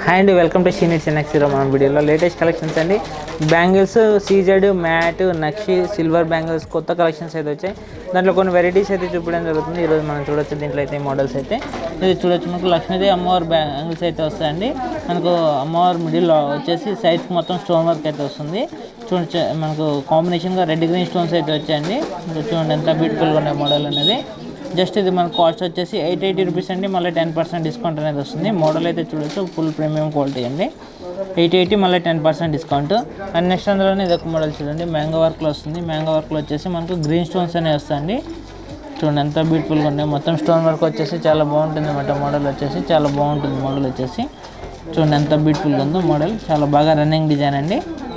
hi అండి welcome to senior చెన్నెక్సీరో మన వీడియోలో లేటెస్ట్ కలెక్షన్స్ అండి bangles CZ matte nakshi silver bangles కొత్త కలెక్షన్స్ అయితే వచ్చాయి దాంట్లో కొన్ని వెరైటీస్ అయితే చూపించడం జరుగుతుంది ఈరోజు మనం చూడొచ్చు దీంట్లో అయితే మోడల్స్ అయితే ఇది చూడొచ్చు మనకు లక్ష్మీదేవి అమ్మవారి బ్యాంగిల్స్ అయితే వస్తాయండి మనకు అమ్మవారి మిడిల్లో వచ్చేసి సైడ్స్ మొత్తం స్టోన్ వర్క్ అయితే వస్తుంది చూడండి మనకు కాంబినేషన్గా రెడ్ గ్రీన్ స్టోన్స్ అయితే వచ్చాయండి మీరు చూడండి ఎంత బ్యూటిఫుల్గా ఉన్నాయి మోడల్ అనేది జస్ట్ ఇది మన కాస్ట్ వచ్చేసి ఎయిట్ ఎయిటీ రూపీస్ అండి మళ్ళీ టెన్ పర్సెంట్ డిస్కౌంట్ అనేది వస్తుంది మోడల్ అయితే చూడొచ్చు ఫుల్ ప్రీమియం క్వాలిటీ అండి ఎయిట్ ఎయిటీ మళ్ళీ ten percent discount and next అందులోనే ఇది ఒక మోడల్ చూడండి మ్యాంగో వర్క్లో వస్తుంది మ్యాంగో వర్క్లో వచ్చేసి మనకు గ్రీన్ స్టోన్స్ అనేవి వస్తాయండి చూడండి ఎంత బ్యూటిఫుల్గా ఉన్నాయి మొత్తం స్టోన్ వర్క్ వచ్చేసి చాలా బాగుంటుంది అన్నమాట మోడల్ వచ్చేసి చాలా బాగుంటుంది మోడల్ వచ్చేసి చూడండి ఎంత బ్యూటిఫుల్గా ఉందో మోడల్ చాలా బాగా రన్నింగ్ డిజైన్ అండి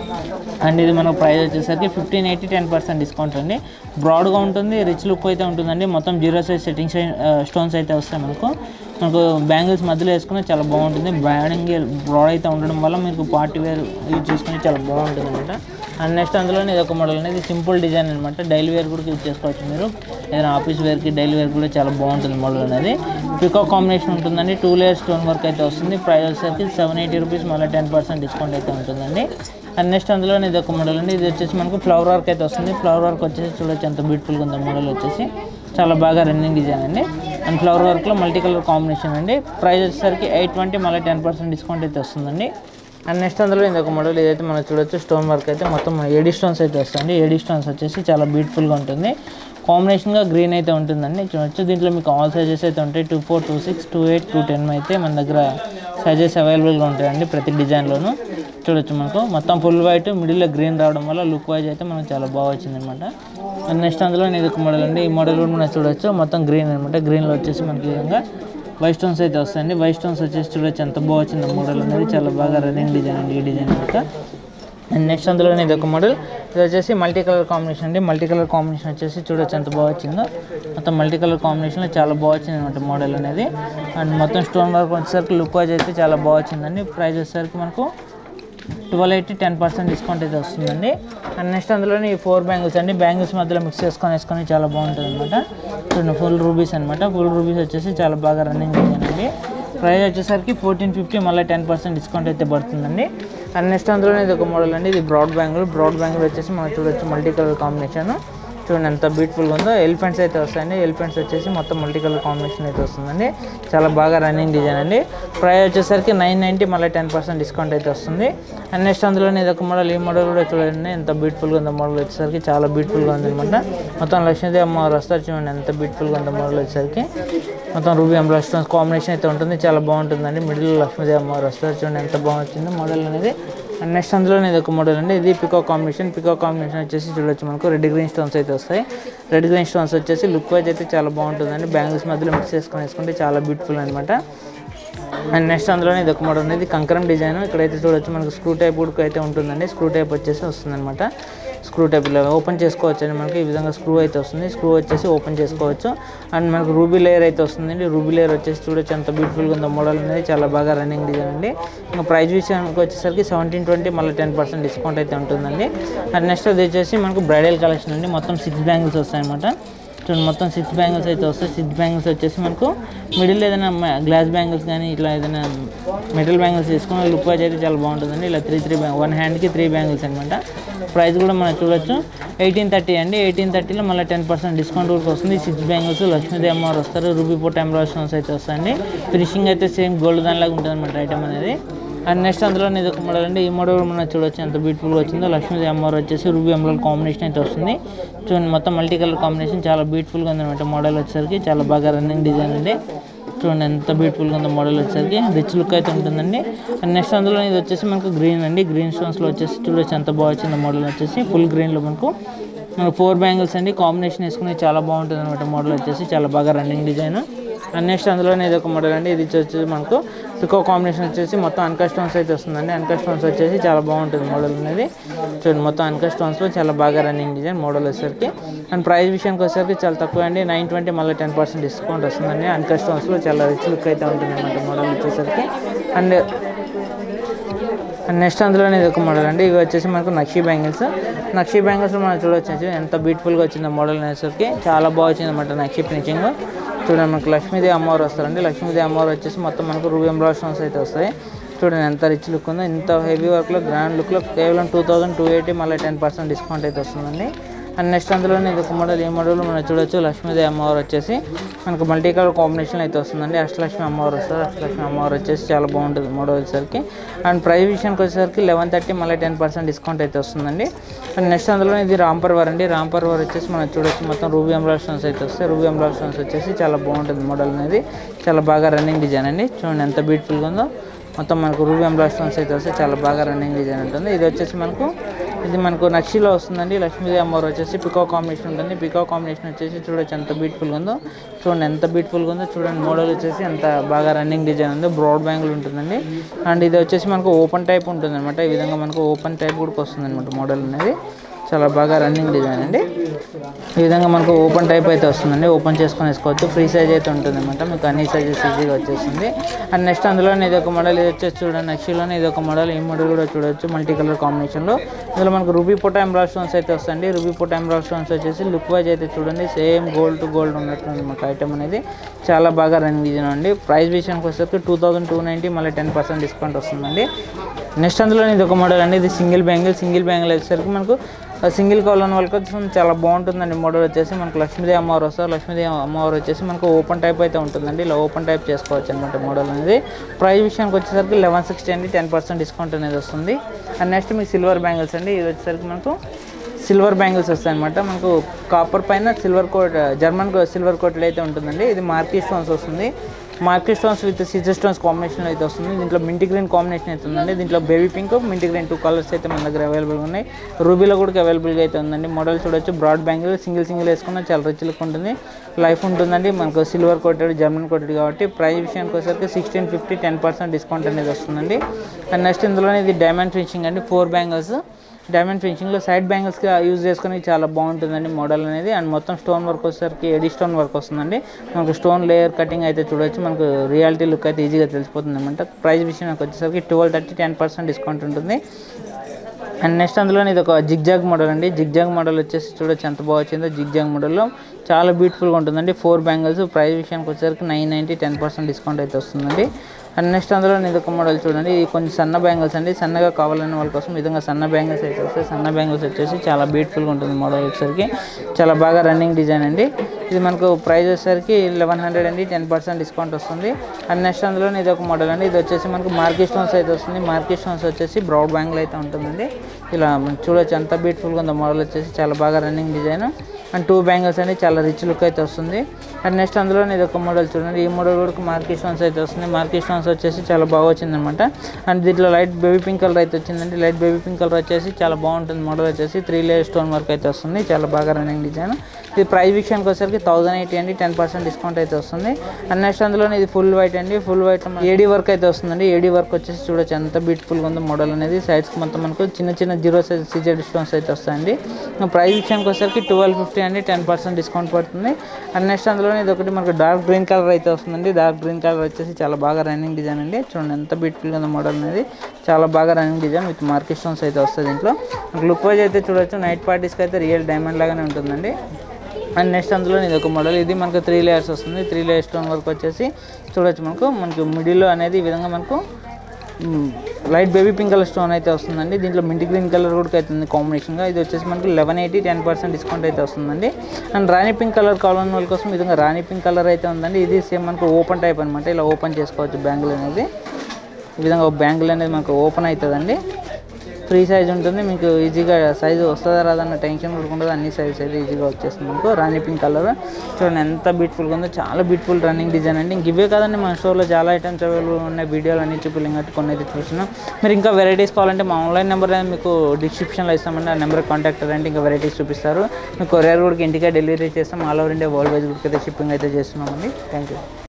అండ్ ఇది మనకు ప్రైస్ వచ్చేసరికి fifteen eighty ten percent discount అండి బ్రాడ్గా ఉంటుంది రిచ్ లుక్ అయితే ఉంటుందండి మొత్తం జీరో సైజ్ సెట్టింగ్స్ స్టోన్స్ అయితే వస్తాయి మనకు మనకు బ్యాంగిల్స్ మధ్యలో వేసుకుని చాలా బాగుంటుంది బ్యాంగిల్ బ్రాడ్ అయితే ఉండడం వల్ల మీకు పార్టీ వేర్ యూజ్ చేసుకుని చాలా బాగుంటుంది అనమాట అండ్ నెక్స్ట్ అందులోనే ఇది ఒక మోడల్ అనేది సింపుల్ డిజైన్ అనమాట డైలీ వేర్ కూడా యూజ్ చేసుకోవచ్చు మీరు ఏదైనా ఆఫీస్ వేర్కి డైలీ వేర్ కూడా చాలా బాగుంటుంది మోడల్ అనేది పికో కాంబినేషన్ ఉంటుందండి టూ లేయర్ స్టోన్ వర్క్ అయితే వస్తుంది ప్రైస్ వచ్చేసరికి సెవెన్ ఎయిటీ రూపీస్ మళ్ళీ టెన్ పర్సెంట్ డిస్కౌంట్ అయితే ఉంటుందండి అండ్ నెక్స్ట్ అందులోనే ఇది ఒక మోడల్ అండి ఇది వచ్చేసి మనకు ఫ్లవర్ వర్క్ అయితే వస్తుంది ఫ్లవర్ వర్క్ వచ్చేసి చూడొచ్చు ఎంత బ్యూటిఫుల్గా ఉందో మోడల్ వచ్చేసి చాలా బాగా రన్నింగ్ డిజైన్ అండి అండ్ ఫ్లవర్ వర్క్లో మల్టీ కలర్ కాంబినేషన్ అండి ప్రైస్ వచ్చేసరికి ఎయిట్ ట్వంటీ మళ్ళీ టెన్ పర్సెంట్ డిస్కౌంట్ అయితే వస్తుందండి అండ్ నెక్స్ట్ అందులో ఇది ఒక మోడల్ ఇదైతే మనం చూడొచ్చు స్టోన్ వర్క్ అయితే మొత్తం ఏడీ స్టోన్స్ అయితే వస్తాయండి ఏడీ స్టోన్స్ వచ్చేసి చాలా బ్యూటిఫుల్గా ఉంటుంది కాంబినేషన్గా గ్రీన్ అయితే ఉంటుందండి చూడొచ్చు దీంట్లో మీకు ఆల్ సైజెస్ అయితే ఉంటాయి two four two six two eight two ten అయితే మన దగ్గర సైజెస్ అవైలబుల్గా ఉంటాయండి ప్రతి డిజైన్లోనూ చూడొచ్చు మనకు మొత్తం ఫుల్ వైట్ మిడిల్లో గ్రీన్ రావడం వల్ల లుక్ వైజ్ అయితే మనకు చాలా బాగా వచ్చింది అనమాట అండ్ నెక్స్ట్ అందులో ఇది ఒక మోడల్ అండి ఈ మోడల్ కూడా మనం చూడొచ్చు మొత్తం గ్రీన్ అనమాట గ్రీన్లో వచ్చేసి మనకి ఈ విధంగా వైట్ స్టోన్స్ అయితే వస్తాయండి వైట్ స్టోన్స్ వచ్చేసి చూడొచ్చు ఎంత బాగా వచ్చింది మోడల్ అనేది చాలా బాగా రన్నింగ్ డిజైన్ అండి ఈ డిజైన్ అనమాట అండ్ నెక్స్ట్ అందులోనే ఇది ఒక మోడల్ ఇది వచ్చేసి మల్టీ కలర్ కాంబినేషన్ అండి మల్టీ కలర్ కాంబినేషన్ వచ్చేసి చూడొచ్చు ఎంత బాగా వచ్చిందో మొత్తం మల్టీ కలర్ కాంబినేషన్లో చాలా బాగా వచ్చింది అనమాట మోడల్ అనేది అండ్ మొత్తం స్టోన్ వర్క్ వచ్చేసరికి లుక్ వైజ్ అయితే చాలా బాగా వచ్చిందండి ప్రైస్ వచ్చేసరికి మనకు twelve eighty ten percent discount అయితే వస్తుందండి అండ్ నెక్స్ట్ అందులోనే ఈ ఫోర్ బ్యాంగిల్స్ అండి బ్యాంగిల్స్ మధ్యలో మిక్స్ చేసుకొని వేసుకొని చాలా బాగుంటుంది అనమాట చూడండి ఫుల్ రూబీస్ అనమాట ఫుల్ రూబీస్ వచ్చేసి చాలా బాగా రన్నింగ్ అండి ప్రైస్ వచ్చేసరికి ఫోర్టీన్ ఫిఫ్టీ మళ్ళీ టెన్ పర్సెంట్ డిస్కౌంట్ అయితే పడుతుందండి అండ్ నెక్స్ట్ అందులోనే ఇది ఒక మోడల్ అండి ఇది బ్రాడ్ బ్యాంగిల్ బ్రాడ్ బ్యాంగిల్ వచ్చేసి మనం చూడొచ్చు మల్టీ కలర్ కాంబినేషన్ చూడండి ఎంత బ్యూటిఫుల్గా ఉందో ఎలిఫెంట్స్ అయితే వస్తాయండి ఎలిఫెంట్స్ వచ్చేసి మొత్తం మల్టీ కలర్ కాంబినేషన్ అయితే వస్తుందండి చాలా బాగా రన్నింగ్ డిజైన్ అండి ప్రైస్ వచ్చేసరికి నైన్ నైంటీ మళ్ళీ టెన్ పర్సెంట్ డిస్కౌంట్ అయితే వస్తుంది అండ్ నెక్స్ట్ అందులోనే ఇది ఒక మోడల్ ఈ మోడల్ కూడా చూడండి ఎంత బ్యూటిఫుల్గా ఉందో మోడల్ వచ్చేసరికి చాలా బ్యూటిఫుల్గా ఉంది అనమాట మొత్తం లక్ష్మీదేవి అమ్మవారు వస్తారు చూడండి ఎంత బ్యూటిఫుల్గా ఉందో మోడల్ వచ్చేసరికి మొత్తం రూబీ ఎంబ్లా స్టోన్స్ కాంబినేషన్ అయితే ఉంటుంది చాలా బాగుంటుందండి మిడిల్ లక్ష్మీదేవి అమ్మవారు వస్తారు చూడండి ఎంత బాగుంటుంది మోడల్ అనేది అండ్ నెక్స్ట్ అందులోనే ఇది ఒక మోడల్ అండి ఇది పికో కాంబినేషన్ పికో కాంబినేషన్ వచ్చేసి చూడొచ్చు మనకు రెడ్ గ్రీన్ స్టోన్స్ అయితే వస్తాయి రెడ్ గ్రీన్ స్టోన్స్ వచ్చేసి లుక్ వైజ్ అయితే చాలా బాగుంటుందండి బ్యాంగిల్స్ మధ్యలో మిక్స్ చేసుకొని వేసుకుంటే చాలా బ్యూటిఫుల్ అనమాట అండ్ నెక్స్ట్ అందులోనే ఇది ఒక మోడల్ అనేది కంకరం డిజైన్ ఇక్కడైతే చూడొచ్చు మనకు స్క్రూ టైప్ కూడా అయితే ఉంటుందండి స్క్రూ టైప్ వచ్చేసి వస్తుందన్నమాట స్క్రూ టైప్ ఇలా ఓపెన్ చేసుకోవచ్చు అండి మనకి ఈ విధంగా స్క్రూ అయితే వస్తుంది స్క్రూ వచ్చేసి ఓపెన్ చేసుకోవచ్చు అండ్ మనకు రూబీ లేయర్ అయితే వస్తుందండి రూబీ లేయర్ వచ్చేసి చూడొచ్చు ఎంత బ్యూటిఫుల్గా ఉందో మోడల్ అనేది చాలా బాగా రన్నింగ్ డిజైన్ అండి ఇంకా ప్రైస్ విషయానికి వచ్చేసరికి సెవెంటీన్ ట్వంటీ మళ్ళీ టెన్ పర్సెంట్ డిస్కౌంట్ అయితే ఉంటుందండి అండ్ నెక్స్ట్ అది వచ్చేసి మనకు బ్రైడల్ కలెక్షన్ అండి మొత్తం సిక్స్ బ్యాంగిల్స్ వస్తాయన్నమాట చూడండి మొత్తం సిక్స్ బ్యాంగిల్స్ అయితే వస్తాయి సిక్స్ బ్యాంగిల్స్ వచ్చేసి మనకు మిడిల్ ఏదైనా గ్లాస్ బ్యాంగిల్స్ కానీ ఇట్లా ఏదైనా మెటల్ బ్యాంగిల్స్ తీసుకుని లుక్ వైజ్ అయితే చాలా బాగుంటుందండి ఇలా త్రీ త్రీ బ్యాంగ్ వన్ హ్యాండ్కి త్రీ బ్యాంగిల్స్ అనమాట ప్రైస్ కూడా మనం చూడొచ్చు ఎయిటీన్ థర్టీ అండి ఎయిటీన్ థర్టీలో మళ్ళీ టెన్ పర్సెంట్ డిస్కౌంట్ కూడా వస్తుంది సిక్స్ బ్యాంగిల్స్ లక్ష్మీదేవి అమ్మవారు వస్తారు రూబీ పోట్ ఎంబ్రాయిడ్ స్టోన్స్ అయితే వస్తాయండి ఫినిషింగ్ అయితే సేమ్ గోల్డ్ దానిలాగా ఉంటుంది అనమాట ఐటమ్ అనేది అండ్ నెక్స్ట్ అందులో ఇది ఒక మోడల్ అండి ఈ మోడల్ కూడా మనం చూడొచ్చు ఎంత బ్యూటిఫుల్గా వచ్చిందో లక్ష్మీదేవి అమ్మవారు వచ్చేసి రూబీ ఎమరాల్ కాంబినేషన్ అయితే వస్తుంది చూడండి మొత్తం మల్టీ కలర్ కాంబినేషన్ చాలా బ్యూటిఫుల్గా ఉందన్నమాట మోడల్ వచ్చేసరికి చాలా బాగా రన్నింగ్ డిజైన్ అండి చూడండి ఎంత బ్యూటిఫుల్గా ఉందో మోడల్ వచ్చేసరికి రిచ్ లుక్ అయితే ఉంటుందండి అండ్ నెక్స్ట్ అందులో ఇది వచ్చేసి మనకు గ్రీన్ అండి గ్రీన్ స్టోన్స్లో వచ్చేసి చూడొచ్చు ఎంత బాగా వచ్చిందో మోడల్ వచ్చేసి ఫుల్ గ్రీన్లో మనకు మనకు ఫోర్ బ్యాంగిల్స్ అండి కాంబినేషన్ వేసుకుని చాలా బాగుంటుంది అనమాట మోడల్ వచ్చేసి చాలా బాగా రన్నింగ్ డిజైన్ అండ్ నెక్స్ట్ అందులోనే ఇది ఒక మోడల్ అండి ఇది వచ్చేసి మనకు పికో కాంబినేషన్ వచ్చేసి మొత్తం అన్కా స్టోన్స్ అయితే వస్తుందండి అన్కా స్టోన్స్ వచ్చేసి చాలా బాగుంటుంది మోడల్ అనేది చూడండి మొత్తం అన్కా స్టోన్స్లో చాలా బాగా రన్నింగ్ డిజైన్ మోడల్ వచ్చేసరికి అండ్ ప్రైస్ విషయానికి వచ్చేసరికి చాలా తక్కువ అండి నైన్ ట్వంటీ మళ్ళీ టెన్ పర్సెంట్ డిస్కౌంట్ వస్తుందండి అన్కా స్టోన్స్లో చాలా రిచ్ లుక్ అయితే ఉంటుంది అనమాట మోడల్ వచ్చేసరికి అండ్ అండ్ నెక్స్ట్ అందులోనే ఇది ఒక మోడల్ అండి ఇవి వచ్చేసి మనకు నక్షి బ్యాంగిల్స్ నక్షి బ్యాంగిల్స్ మనం చూడొచ్చు ఎంత బ్యూటిఫుల్గా వచ్చిందో మోడల్ అనేసరికి చాలా బాగా వచ్చింది అనమాట నక్షి ఫినిషింగ్ చూడండి మనకు లక్ష్మీదేవి అమ్మవారు వస్తారండి లక్ష్మీదేవి అమ్మవారు వచ్చేసి మొత్తం మనకు రూబీ ఎంబ్రాయిడ్ స్టోన్స్ అయితే వస్తాయి చూడండి ఎంత రిచ్ లుక్ ఉందో ఇంత హెవీ వర్క్లో గ్రాండ్ లుక్లో కేవలం టూ థౌసండ్ టూ ఎయిటీ మళ్ళీ టెన్ పర్సెంట్ డిస్కౌంట్ అయితే వస్తుందండి అండ్ నెక్స్ట్ అందులోనే ఇది ఒక మోడల్ ఈ మోడల్ మనం చూడొచ్చు లక్ష్మీదేవి అమ్మవారు వచ్చేసి మనకు మల్టీ కలర్ కాంబినేషన్ అయితే వస్తుందండి అష్టలక్ష్మి అమ్మవారు వస్తారు అష్టలక్ష్మి అమ్మవారు వచ్చేసి చాలా బాగుంటుంది మోడల్ వచ్చేసరికి అండ్ ప్రైస్ విషయానికి వచ్చేసరికి లెవెన్ థర్టీ మళ్ళీ టెన్ పర్సెంట్ డిస్కౌంట్ అయితే వస్తుందండి అండ్ నెక్స్ట్ అందులో ఇది రాంపర్వర్ అండి రాంపర్వర్ వచ్చేసి మనం చూడొచ్చు మొత్తం రూబీ ఎంబ్రాయిడ్ స్టోన్స్ అయితే వస్తాయి రూబీ ఎంబ్రాయిడ్ స్టోన్స్ వచ్చేసి చాలా బాగుంటుంది మోడల్ అనేది చాలా బాగా రన్నింగ్ డిజైన్ అండి చూడండి ఎంత బ్యూటిఫుల్గా ఉందో మొత్తం మనకు రూబీ ఎంబ్రాయిడ్ స్టోన్స్ అయితే వస్తే చాలా బాగా రన్నింగ్ డిజైన్ ఉంటుంది ఇది వచ్చేసి మనకు ఇది మనకు నక్షిలో వస్తుందండి లక్ష్మీదేవి అమ్మవారు వచ్చేసి పికో కాంబినేషన్ ఉంటుంది పికో కాంబినేషన్ వచ్చేసి చూడొచ్చు ఎంత బ్యూటిఫుల్గా ఉందో చూడండి ఎంత బ్యూటిఫుల్గా ఉందో చూడండి మోడల్ వచ్చేసి ఎంత బాగా రన్నింగ్ డిజైన్ ఉంది బ్రాడ్ బ్యాంగిల్ ఉంటుందండి అండ్ ఇది వచ్చేసి మనకు ఓపెన్ టైప్ ఉంటుంది అనమాట ఈ విధంగా మనకు ఓపెన్ టైప్ కూడా వస్తుంది అనమాట మోడల్ అనేది చాలా బాగా రన్నింగ్ డిజైన్ అండి ఈ విధంగా మనకు ఓపెన్ టైప్ అయితే వస్తుందండి ఓపెన్ చేసుకొని వేసుకోవచ్చు ఫ్రీ సైజ్ అయితే ఉంటుంది అనమాట మీకు అన్ని సైజెస్ ఈజీగా వచ్చేస్తుంది అండ్ నెక్స్ట్ అందులోనే ఇది ఒక మోడల్ ఇది వచ్చేసి చూడండి నెక్స్ట్లోనే ఇది ఒక మోడల్ ఈ మోడల్ కూడా చూడొచ్చు మల్టీ కలర్ కాంబినేషన్లో ఇందులో మనకు రూబీ పొటా ఎంబ్రాయిడ్ స్టోన్స్ అయితే వస్తాయండి రూబీ పొటా ఎంబ్రాయిడ్ స్టోన్స్ వచ్చేసి లుక్ వైజ్ అయితే చూడండి సేమ్ గోల్డ్ టు గోల్డ్ ఉన్నట్టు మనకు ఐటమ్ అనేది చాలా బాగా రన్నింగ్ డిజైన్ అండి ప్రైస్ విషయానికి వచ్చేసరికి టూ థౌసండ్ టూ నైంటీ మళ్ళీ టెన్ పర్సెంట్ డిస్కౌంట్ వస్తుందండి నెక్స్ట్ అందులో ఇది ఒక మోడల్ అండి ఇది సింగిల్ బ్యాంగిల్ సింగిల్ బ్యాంగిల్ వచ్చేసరికి మనకు సింగిల్ కాలన్ వాళ్ళకి వచ్చి చాలా బాగుంటుందండి మోడల్ వచ్చేసి మనకు లక్ష్మీదేవి అమ్మవారు వస్తారు లక్ష్మీదేవి అమ్మవారు వచ్చేసి మనకు ఓపెన్ టైప్ అయితే ఉంటుందండి ఇలా ఓపెన్ టైప్ చేసుకోవచ్చు అనమాట మోడల్ అనేది ప్రైస్ విషయానికి వచ్చేసరికి లెవెన్ సిక్స్టీ అండి టెన్ పర్సెంట్ డిస్కౌంట్ అనేది వస్తుంది అండ్ నెక్స్ట్ మీకు సిల్వర్ బ్యాంగిల్స్ అండి ఇది వచ్చేసరికి మనకు సిల్వర్ బ్యాంగిల్స్ వస్తాయి అనమాట మనకు కాపర్ పైన సిల్వర్ కోట్ జర్మన్ సిల్వర్ కోట్లు అయితే ఉంటుందండి ఇది మార్కీ స్టోన్స్ వస్తుంది మార్కీ స్టోన్స్ విత్ సిజర్ స్టోన్స్ కాంబినేషన్ అయితే వస్తుంది దీంట్లో మింటి గ్రీన్ కాంబినేషన్ అయితే ఉందండి దీంట్లో baby pink minty green two colours అయితే మన దగ్గర అవైలబుల్గా ఉన్నాయి రూబీలో కూడా అవైలబుల్గా అయితే ఉందండి మోడల్ చూడొచ్చు బ్రాడ్ బ్యాంగిల్ సింగిల్ సింగిల్ వేసుకున్న చాలా రిచ్ లుక్ ఉంటుంది లైఫ్ ఉంటుందండి మనకు సిల్వర్ కోటెడ్ జర్మన్ కోటెడ్ కాబట్టి ప్రైస్ విషయానికి వచ్చేసరికి sixteen fifty ten percent discount అనేది వస్తుందండి అండ్ నెక్స్ట్ ఇందులోనే ఇది డైమండ్ ఫినిషింగ్ అండి ఫోర్ బ్యాంగిల్స్ డైమండ్ ఫినిషింగ్లో సైడ్ బ్యాంగిల్స్గా యూజ్ చేసుకుని చాలా బాగుంటుందండి మోడల్ అనేది అండ్ మొత్తం స్టోన్ వర్క్ వచ్చేసరికి ఎడి స్టోన్ వర్క్ వస్తుందండి మనకు స్టోన్ లేయర్ కటింగ్ అయితే చూడొచ్చు మనకు రియాలిటీ లుక్ అయితే ఈజీగా తెలిసిపోతుంది అనమాట ప్రైస్ విషయానికి వచ్చేసరికి twelve thirty ten percent discount ఉంటుంది అండ్ నెక్స్ట్ అందులో ఇది ఒక జిగ్జాగ్ మోడల్ అండి జిగ్జాగ్ మోడల్ వచ్చేసి చూడొచ్చు ఎంత బాగా వచ్చిందో జిగ్జాగ్ మోడల్లో చాలా బ్యూటిఫుల్గా ఉంటుందండి ఫోర్ బ్యాంగిల్స్ ప్రైస్ విషయానికి వచ్చేసరికి nine ninety ten percent discount అయితే వస్తుందండి అండ్ నెక్స్ట్ అందులో ఇది ఒక మోడల్ చూడండి ఇది కొంచెం సన్న బ్యాంగిల్స్ అండి సన్నగా కావాలనే వాళ్ళ కోసం ఈ విధంగా సన్న బ్యాంగిల్స్ అయితే వస్తాయి సన్న బ్యాంగిల్స్ వచ్చేసి చాలా బ్యూటిఫుల్గా ఉంటుంది మోడల్ వచ్చేసరికి చాలా బాగా రన్నింగ్ డిజైన్ అండి ఇది మనకు ప్రైస్ వచ్చేసరికి లెవెన్ హండ్రెడ్ అండి టెన్ పర్సెంట్ డిస్కౌంట్ వస్తుంది అండ్ నెక్స్ట్ అందులో ఇది ఒక మోడల్ అండి ఇది వచ్చేసి మనకు మార్కీ స్టోన్స్ అయితే వస్తుంది మార్కీ స్టోన్స్ వచ్చేసి బ్రౌడ్ బ్యాంగిల్ అయితే ఉంటుందండి ఇలా మనం చూడొచ్చు ఎంత బ్యూటిఫుల్గా ఉందో మోడల్ వచ్చేసి చాలా బాగా running design and two bangles అండి చాలా రిచ్ లుక్ అయితే వస్తుంది అండ్ నెక్స్ట్ అందులో ఇది ఒక మోడల్ చూడండి ఈ మోడల్ కూడా మార్కీ స్టోన్స్ అయితే వస్తుంది మార్కీ స్టోన్స్ వచ్చేసి చాలా బాగా వచ్చింది అనమాట అండ్ దీంట్లో లైట్ బేబీ పింక్ కలర్ అయితే వచ్చిందండి లైట్ బేబీ పింక్ కలర్ వచ్చేసి చాలా బాగుంటుంది మోడల్ వచ్చేసి త్రీ లేయర్ స్టోన్ వర్క్ అయితే వస్తుంది చాలా బాగా రన్నింగ్ డిజైన్ ఇది ప్రైస్ విషయానికి వచ్చేసరికి థౌసండ్ ఎయిటీ అండి టెన్ పర్సెంట్ డిస్కౌంట్ అయితే వస్తుంది అండ్ నెక్స్ట్ అందులో ఇది ఫుల్ వైట్ అండి ఫుల్ వైట్ ఏడీ వర్క్ అయితే వస్తుందండి ఏడీ వర్క్ వచ్చేసి చూడొచ్చు ఎంత బ్యూటిఫుల్గా ఉందో మోడల్ అనేది సైడ్స్ మొత్తం మనకు చిన్న చిన్న జీరో సైజ్ సిజెడ్ స్టోన్స్ అయితే వస్తాయండి ప్రైస్ విషయానికి వచ్చేసరికి ట్వెల్వ్ ఫిఫ్టీ అండి టెన్ పర్సెంట్ డిస్కౌంట్ పడుతుంది అండ్ నెక్స్ట్ అందులో ఇది ఒకటి మనకు డార్క్ గ్రీన్ కలర్ అయితే వస్తుందండి డార్క్ గ్రీన్ కలర్ వచ్చేసి చాలా బాగా రన్నింగ్ డిజైన్ అండి చూడండి ఎంత బ్యూటిఫుల్గా ఉందో మోడల్ అనేది చాలా బాగా running design with market stones అయితే వస్తుంది దీంట్లో లుక్ వైజ్ అయితే చూడొచ్చు నైట్ పార్టీస్కి అయితే రియల్ డైమండ్ లాగానే ఉంటుందండి అండ్ నెక్స్ట్ అందులో ఇది ఒక మోడల్ ఇది మనకు త్రీ లేయర్స్ వస్తుంది త్రీ లేయర్ స్టోన్ వర్క్ వచ్చేసి చూడొచ్చు మనకు మనకు మిడిల్లో అనేది ఈ విధంగా మనకు light baby pink colour stone అయితే వస్తుందండి దీంట్లో మింటి గ్రీన్ కలర్ కూడా అవుతుంది కాంబినేషన్గా ఇది వచ్చేసి మనకు eleven eighty ten percent discount అయితే వస్తుందండి అండ్ రాణి పింక్ కలర్ కావాలని వాళ్ళ కోసం ఈ విధంగా రాణి పింక్ కలర్ అయితే ఉందండి ఇది సేమ్ మనకు ఓపెన్ టైప్ అనమాట ఇలా ఓపెన్ చేసుకోవచ్చు బ్యాంగిల్ అనేది ఈ విధంగా బ్యాంగిల్ అనేది మనకు ఓపెన్ అవుతుందండి ఫ్రీ సైజ్ ఉంటుంది మీకు ఈజీగా సైజు వస్తుందా రాదన్న టెన్షన్ కూడా ఉండదు అన్ని సైజెస్ అయితే ఈజీగా వచ్చేస్తుంది మనకు రాణి పింక్ కలర్ చూడండి ఎంత బ్యూటిఫుల్గా ఉందో చాలా బ్యూటిఫుల్ రన్నింగ్ డిజైన్ అండి ఇంక ఇవే కాదండి మన స్టోర్లో చాలా ఐటమ్స్ అవైలబుల్ ఉన్నాయి వీడియోలు అన్ని చూపులు ఇంకా కొన్ని అయితే చూసినాం మీరు ఇంకా వెరైటీస్ కావాలంటే మా ఆన్లైన్ నెంబర్ అనేది మీకు డిస్క్రిప్షన్లో ఇస్తామండి ఆ నెంబర్ కాంటాక్ట్ అవ్వండి ఇంకా వెరైటీస్ చూపిస్తారు మీకు కొరియర్ కూడా ఇంటికే డెలివరీ చేస్తాం all over India world wise కూడా అయితే షిప్పింగ్ అయితే చేస్తున్నామండి థ్యాంక్ యూ